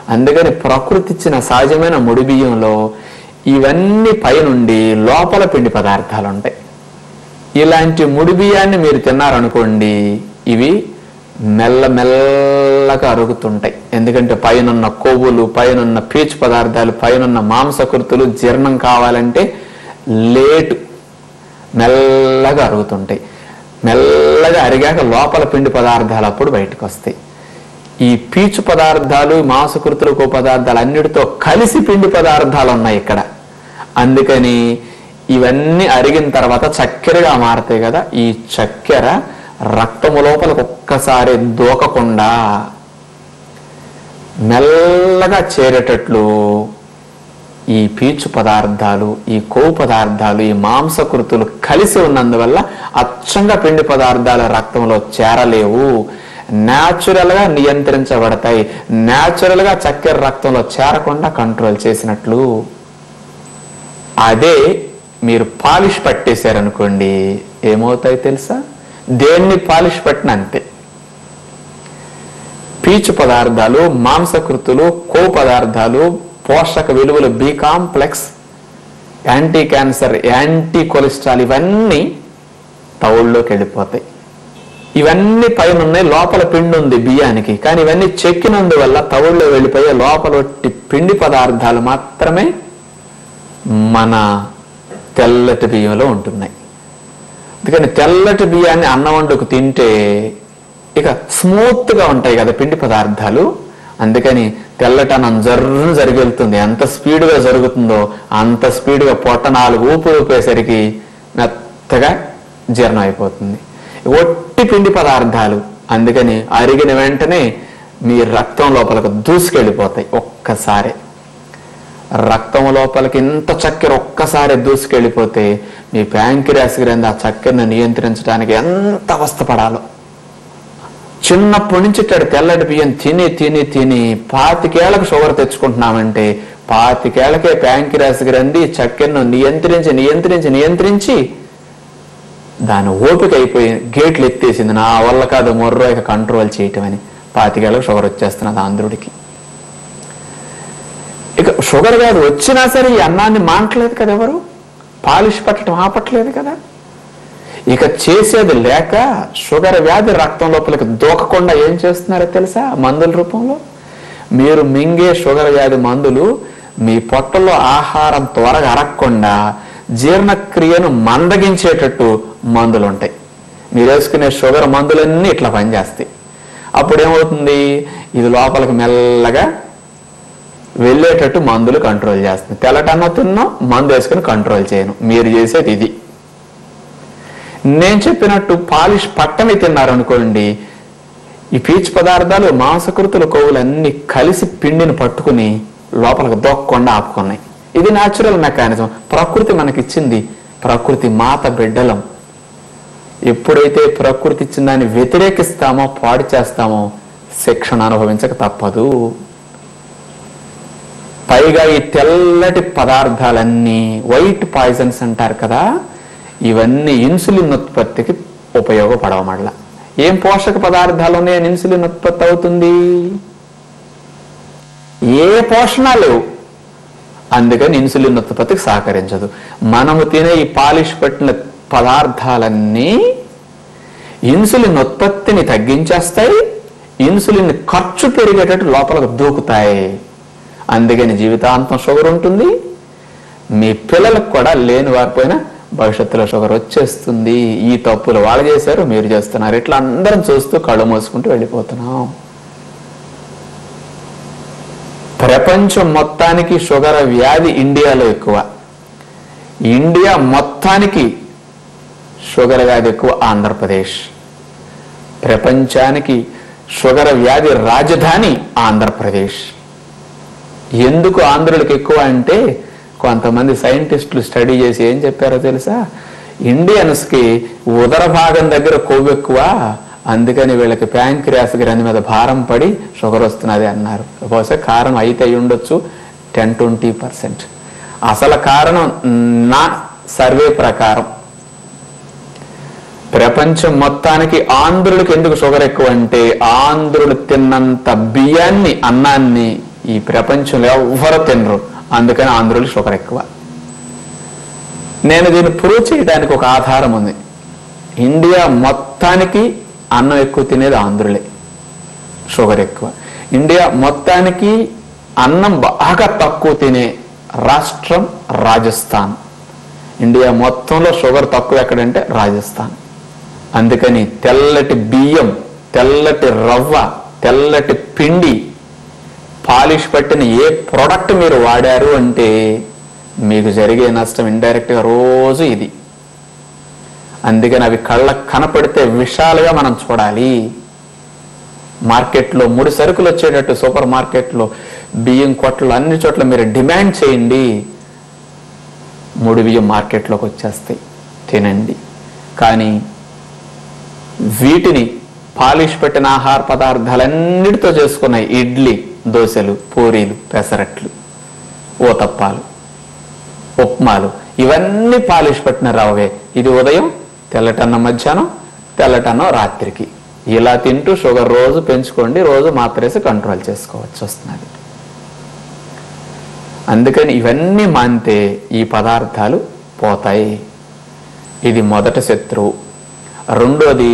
అందుకని ప్రకృతి ఇచ్చిన సహజమైన ముడి బియ్యంలో ఇవన్నీ పైనుండి లోపల పిండి పదార్థాలు ఉంటాయి ఇలాంటి ముడి బియ్యాన్ని మీరు తిన్నారనుకోండి ఇవి మెల్లమెల్లగా అరుగుతుంటాయి ఎందుకంటే పైనున్న కొవ్వులు పైనున్న పీచు పదార్థాలు పైనున్న మాంసకృతులు జీర్ణం కావాలంటే లేటు మెల్లగా అరుగుతుంటాయి మెల్లగా అరిగాక లోపల పిండి పదార్థాలు అప్పుడు బయటకు వస్తాయి ఈ పీచు పదార్థాలు మాంసకృతులు కో పదార్థాలు అన్నిటితో కలిసి పిండి పదార్థాలు ఉన్నాయి ఇక్కడ అందుకని ఇవన్నీ అరిగిన తర్వాత చక్కెరగా మారతాయి కదా ఈ చక్కెర రక్తము లోపలికి ఒక్కసారి దూకకుండా మెల్లగా చేరేటట్లు ఈ పీచు పదార్థాలు ఈ కొవ్వు పదార్థాలు ఈ మాంసకృతులు కలిసి ఉన్నందువల్ల అచ్చంగా పిండి పదార్థాలు రక్తంలో చేరలేవు న్యాచురల్ గా నియంత్రించబడతాయి న్యాచురల్ గా చక్కెర రక్తంలో చేరకుండా కంట్రోల్ చేసినట్లు అదే మీరు పాలిష్ పట్టేశారనుకోండి ఏమవుతాయి తెలుసా దేన్ని పాలిష్ పట్టిన అంతే పీచు పదార్థాలు మాంసకృతులు కో పదార్థాలు పోషక విలువలు B complex anti cancer anti cholesterol ఇవన్నీ తౌళ్ళలోకి వెళ్ళిపోతాయి ఇవన్నీ పైన ఉన్నాయి లోపల పిండి ఉంది బియ్యానికి కానీ ఇవన్నీ చెక్కినందువల్ల తవుల్లో వెళ్ళిపోయే లోపల ఒట్టి పిండి పదార్థాలు మాత్రమే మన తెల్లటి బియ్యంలో ఉంటున్నాయి అందుకని తెల్లటి బియ్యాన్ని అన్నం వండుకు తింటే ఇక స్మూత్ గా ఉంటాయి కదా పిండి పదార్థాలు అందుకని తెల్లటనం జర్రును జరిగెళ్తుంది ఎంత స్పీడ్గా జరుగుతుందో అంత స్పీడ్గా పొట్ట నాలుగు ఊపు ఊపేసరికి మెత్తగా జీర్ణం అయిపోతుంది ఒట్టి పిండి పదార్థాలు అందుకని అరిగిన వెంటనే మీ రక్తం లోపలకు దూసుకెళ్ళిపోతాయి ఒక్కసారి రక్తం లోపలికి ఇంత చక్కెర ఒక్కసారి దూసుకెళ్ళిపోతే మీ ప్యాంకిరాస్ గ్రంథి ఆ చక్కెరను నియంత్రించడానికి ఎంత అవస్థపడాలో చిన్నప్పటి నుంచి ఇట్టాడు తెల్లటి బియ్యం తిని తిని తిని పాతికేళ్లకు షుగర్ తెచ్చుకుంటున్నామంటే పాతికేళ్లకే ప్యాంకిరాస్ గ్రంథి చక్కెరను నియంత్రించి నియంత్రించి నియంత్రించి దాని ఓపిక అయిపోయి గేట్లు ఎత్తేసింది నా వల్ల కాదు మొర్రో ఇక కంట్రోల్ చేయటం అని పాతికేళ్లకు షుగర్ వచ్చేస్తున్నది ఆంధ్రుడికి ఇక షుగర్ వ్యాధి వచ్చినా సరే ఈ అన్నాన్ని మానట్లేదు కదా ఎవరు పాలిష్ పట్టడం ఆపట్లేదు కదా ఇక చేసేది లేక షుగర్ వ్యాధి రక్తం లోపలికి దూకకుండా ఏం చేస్తున్నారో తెలుసా మందుల రూపంలో మీరు మింగే షుగర్ వ్యాధి మందులు మీ పొట్టలో ఆహారం త్వరగా అరగకుండా జీర్ణక్రియను మందగించేటట్టు మందులు ఉంటాయి మీరు వేసుకునే షుగర్ మందులన్నీ ఇట్లా పనిచేస్తాయి అప్పుడు ఏమవుతుంది ఇది లోపలికి మెల్లగా వెళ్ళేటట్టు మందులు కంట్రోల్ చేస్తుంది తెల్లటన్న తిన్నాం మందు వేసుకుని కంట్రోల్ చేయను మీరు చేసేది ఇది నేను చెప్పినట్టు పాలిష్ పట్టమి తిన్నారనుకోండి ఈ పీచు పదార్థాలు మాంసకృతుల కొవ్వులు అన్ని కలిసి పిండిని పట్టుకుని లోపలికి దొక్కకుండా ఆపుకున్నాయి ఇది న్యాచురల్ మెకానిజం ప్రకృతి మనకిచ్చింది ప్రకృతి మాత బిడ్డలం ఎప్పుడైతే ప్రకృతి ఇచ్చిన దాన్ని వ్యతిరేకిస్తామో పాడు చేస్తామో శిక్షణ అనుభవించక తప్పదు పైగా ఈ తెల్లటి పదార్థాలన్నీ వైట్ పాయిజన్స్ అంటారు కదా ఇవన్నీ ఇన్సులిన్ ఉత్పత్తికి ఉపయోగపడవ మళ్ళా ఏం పోషక పదార్థాలు ఉన్నాయని ఇన్సులిన్ ఉత్పత్తి అవుతుంది ఏ పోషణ లేవు అందుకని ఇన్సులిన్ ఉత్పత్తికి సహకరించదు మనము తినే ఈ పాలిష్ పట్టిన పదార్థాలన్నీ ఇన్సులిన్ ఉత్పత్తిని తగ్గించేస్తాయి ఇన్సులిన్ ఖర్చు పెరిగేటట్టు లోపలకు దూకుతాయి అందుకని జీవితాంతం షుగర్ ఉంటుంది మీ పిల్లలకు కూడా లేని వారిపోయినా భవిష్యత్తులో షుగర్ వచ్చేస్తుంది ఈ తప్పులు వాళ్ళు చేశారు మీరు చేస్తున్నారు ఇట్లా అందరం చూస్తూ కళ్ళు మూసుకుంటూ వెళ్ళిపోతున్నాం ప్రపంచం మొత్తానికి షుగర్ వ్యాధి ఇండియాలో ఎక్కువ ఇండియా మొత్తానికి షుగర్ వ్యాధి ఎక్కువ ఆంధ్రప్రదేశ్ ప్రపంచానికి షుగర్ వ్యాధి రాజధాని ఆంధ్రప్రదేశ్ ఎందుకు ఆంధ్రులకు ఎక్కువ అంటే కొంతమంది సైంటిస్టులు స్టడీ చేసి ఏం చెప్పారో తెలుసా ఇండియన్స్కి ఉదర భాగం దగ్గర కొవ్వు ఎక్కువ అందుకని వీళ్ళకి ప్యాంక్రియాస్ గ్రంథి మీద భారం పడి షుగర్ వస్తున్నది అన్నారు బహుశా కారణం అయితే అయి ఉండొచ్చు టెన్ ట్వంటీ పర్సెంట్ అసలు కారణం నా సర్వే ప్రకారం ప్రపంచం మొత్తానికి ఆంధ్రులకు ఎందుకు షుగర్ ఎక్కువ అంటే ఆంధ్రులు తిన్నంత బియ్యాన్ని అన్నాన్ని ఈ ప్రపంచంలో ఎవ్వరు తినరు అందుకని ఆంధ్రులు షుగర్ ఎక్కువ నేను దీన్ని ప్రూవ్ చేయడానికి ఒక ఆధారం ఉంది ఇండియా మొత్తానికి అన్నం ఎక్కువ తినేది ఆంధ్రులే షుగర్ ఎక్కువ ఇండియా మొత్తానికి అన్నం బాగా తక్కువ తినే రాష్ట్రం రాజస్థాన్ ఇండియా మొత్తంలో షుగర్ తక్కువ ఎక్కడంటే రాజస్థాన్ అందుకని తెల్లటి బియ్యం తెల్లటి రవ్వ తెల్లటి పిండి పాలిష్ పట్టిన ఏ ప్రోడక్ట్ మీరు వాడారు అంటే మీకు జరిగే నష్టం ఇండైరెక్ట్గా రోజు ఇది అందుకని అవి కళ్ళకు కనపడితే విశాలుగా మనం చూడాలి మార్కెట్లో మూడు సరుకులు వచ్చేటట్టు సూపర్ మార్కెట్లో బియ్యం కొట్లు అన్ని చోట్ల మీరు డిమాండ్ చేయండి మూడు బియ్యం మార్కెట్లోకి వచ్చేస్తాయి తినండి కానీ వీటిని పాలిష్ పెట్టిన ఆహార పదార్థాలన్నిటితో చేసుకున్న ఇడ్లీ దోశలు పూరీలు పెసరట్లు ఓతప్పాలు ఉప్మాలు ఇవన్నీ పాలిష్ పెట్టిన రవ్వే ఇది ఉదయం తెల్లటన్నం మధ్యాహ్నం తెల్లటన్నం రాత్రికి ఇలా తింటూ షుగర్ రోజు పెంచుకోండి రోజు మాత్రేసి కంట్రోల్ చేసుకోవచ్చు వస్తున్నది అందుకని ఇవన్నీ మానితే ఈ పదార్థాలు పోతాయి ఇది మొదటి శత్రువు రెండోది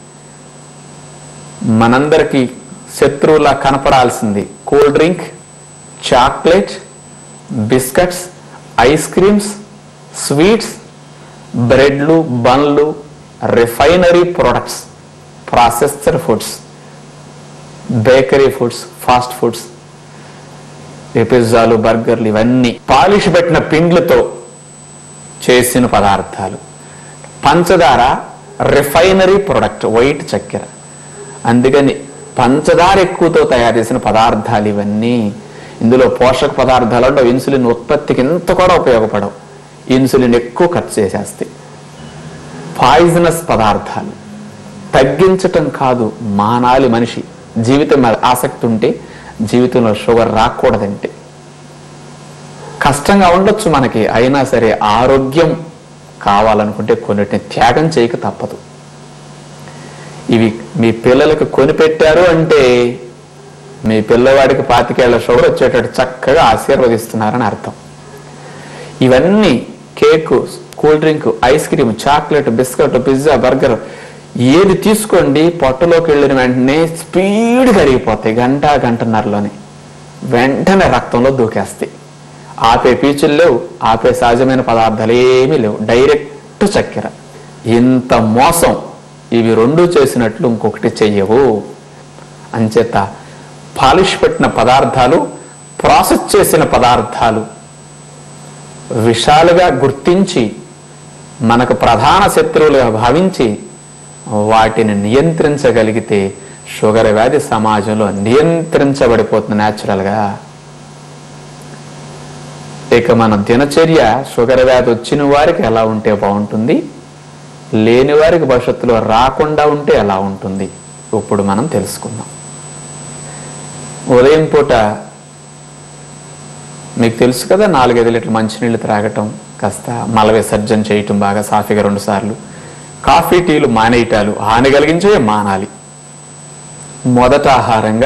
మనందరికీ శత్రువులా కనపడాల్సింది cool drink chocolate biscuits ice creams sweets బ్రెడ్లు బన్లు refinery products processed foods bakery foods fast foods ఈ పిజ్జాలు బర్గర్లు ఇవన్నీ పాలిష్ పెట్టిన పిండ్లతో చేసిన పదార్థాలు పంచదార రిఫైనరీ ప్రొడక్ట్ వైట్ చక్కెర అందుకని పంచదార ఎక్కువతో తయారు చేసిన పదార్థాలు ఇవన్నీ ఇందులో పోషక పదార్థాలు అంటే ఇన్సులిన్ ఉత్పత్తికి ఇంత కూడా ఉపయోగపడవు ఇన్సులిన్ ఎక్కువ ఖర్చు చేసేస్తాయి పాయిజనస్ పదార్థాలు తగ్గించటం కాదు మానాలి మనిషి జీవితం మీద ఆసక్తి ఉంటే జీవితంలో షుగర్ రాకూడదంటే కష్టంగా ఉండొచ్చు మనకి అయినా సరే ఆరోగ్యం కావాలనుకుంటే కొన్నిటిని త్యాగం చేయక తప్పదు ఇవి మీ పిల్లలకు కొనిపెట్టారు అంటే మీ పిల్లవాడికి పాతికేళ్ల షుగర్ వచ్చేటట్టు చక్కగా ఆశీర్వదిస్తున్నారని అర్థం ఇవన్నీ cake cool drink ice cream chocolate biscuit pizza burger ఏది తీసుకోండి పొట్టలోకి వెళ్ళిన వెంటనే స్పీడ్ కరిగిపోతాయి గంట గంటన్నరలోనే వెంటనే రక్తంలో దూకేస్తాయి ఆపే పీచులు లేవు ఆపే సహజమైన పదార్థాలు ఏమీ లేవు డైరెక్ట్ చక్కెర ఇంత మోసం ఇవి రెండు చేసినట్లు ఇంకొకటి చెయ్యవు అంచేత పాలిష్ పెట్టిన పదార్థాలు ప్రాసెస్ చేసిన పదార్థాలు విశాలుగా గుర్తించి మనకు ప్రధాన శత్రువులుగా భావించి వాటిని నియంత్రించగలిగితే షుగర్ వ్యాధి సమాజంలో నియంత్రించబడిపోతుంది న్యాచురల్గా ఇక మన దినచర్య షుగర్ వ్యాధి వచ్చిన వారికి ఎలా ఉంటే బాగుంటుంది లేని వారికి భవిష్యత్తులో రాకుండా ఉంటే ఎలా ఉంటుంది ఇప్పుడు మనం తెలుసుకుందాం ఉదయం పూట మీకు తెలుసు కదా నాలుగైదు లీటర్ల మంచినీళ్ళు త్రాగటం కాస్త మల విసర్జన చేయటం బాగా సాఫీగా రెండు సార్లు కాఫీ టీలు మానేయటాలు హాని కలిగించే మానాలి మొదట ఆహారంగా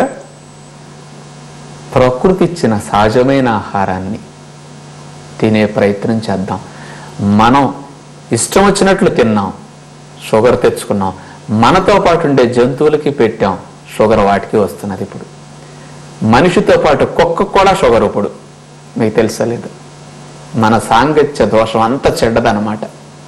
ప్రకృతి ఇచ్చిన సహజమైన ఆహారాన్ని తినే ప్రయత్నం చేద్దాం మనం ఇష్టం వచ్చినట్లు తిన్నాం షుగర్ తెచ్చుకున్నాం మనతో పాటు ఉండే జంతువులకి పెట్టాం షుగర్ వాటికి వస్తున్నది ఇప్పుడు మనిషితో పాటు కుక్క కూడా షుగర్ ఇప్పుడు మీకు తెలుసా లేదు మన సాంగత్య దోషం అంత చెడ్డదనమాట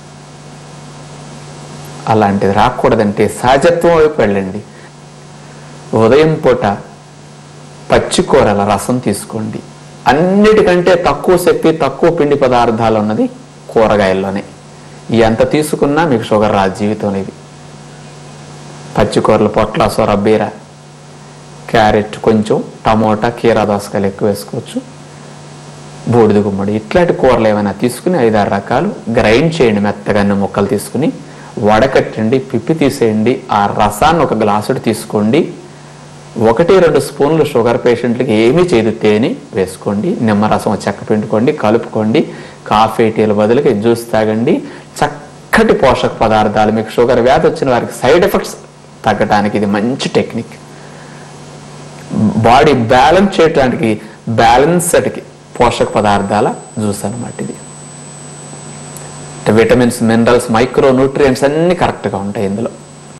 అలాంటిది రాకూడదంటే సహజత్వం వైపు వెళ్ళండి ఉదయం పూట పచ్చికూరల రసం తీసుకోండి అన్నిటికంటే తక్కువ శక్తి తక్కువ పిండి పదార్థాలు ఉన్నది కూరగాయల్లోనే ఎంత తీసుకున్నా మీకు షుగర్ రాదు జీవితంలో ఇది పచ్చికూరలు పొట్ల రబ్బీర క్యారెట్ కొంచెం టమోటా కీరా దోసకాయలు ఎక్కువ వేసుకోవచ్చు బూడిద గుమ్మడి ఇట్లాంటి కూరలు ఏమైనా తీసుకుని ఐదారు రకాలు గ్రైండ్ చేయండి మెత్తగా అన్ని ముక్కలు తీసుకుని వడకట్టండి పిప్పి తీసేయండి ఆ రసాన్ని ఒక గ్లాసుడు తీసుకోండి ఒకటి రెండు స్పూన్లు షుగర్ పేషెంట్లకి ఏమీ చేయదు తేనె వేసుకోండి నిమ్మరసం చెక్క పిండుకోండి కలుపుకోండి కాఫీ టీల బదులుకి జ్యూస్ తాగండి చక్కటి పోషక పదార్థాలు మీకు షుగర్ వ్యాధి వచ్చిన వారికి సైడ్ ఎఫెక్ట్స్ తగ్గడానికి ఇది మంచి టెక్నిక్ బాడీ బ్యాలెన్స్ చేయడానికి బ్యాలెన్స్డ్కి పోషక పదార్థాల జ్యూస్ అనమాట ఇది విటమిన్స్ మినరల్స్ మైక్రో న్యూట్రియంట్స్ అన్ని కరెక్ట్గా ఉంటాయి ఇందులో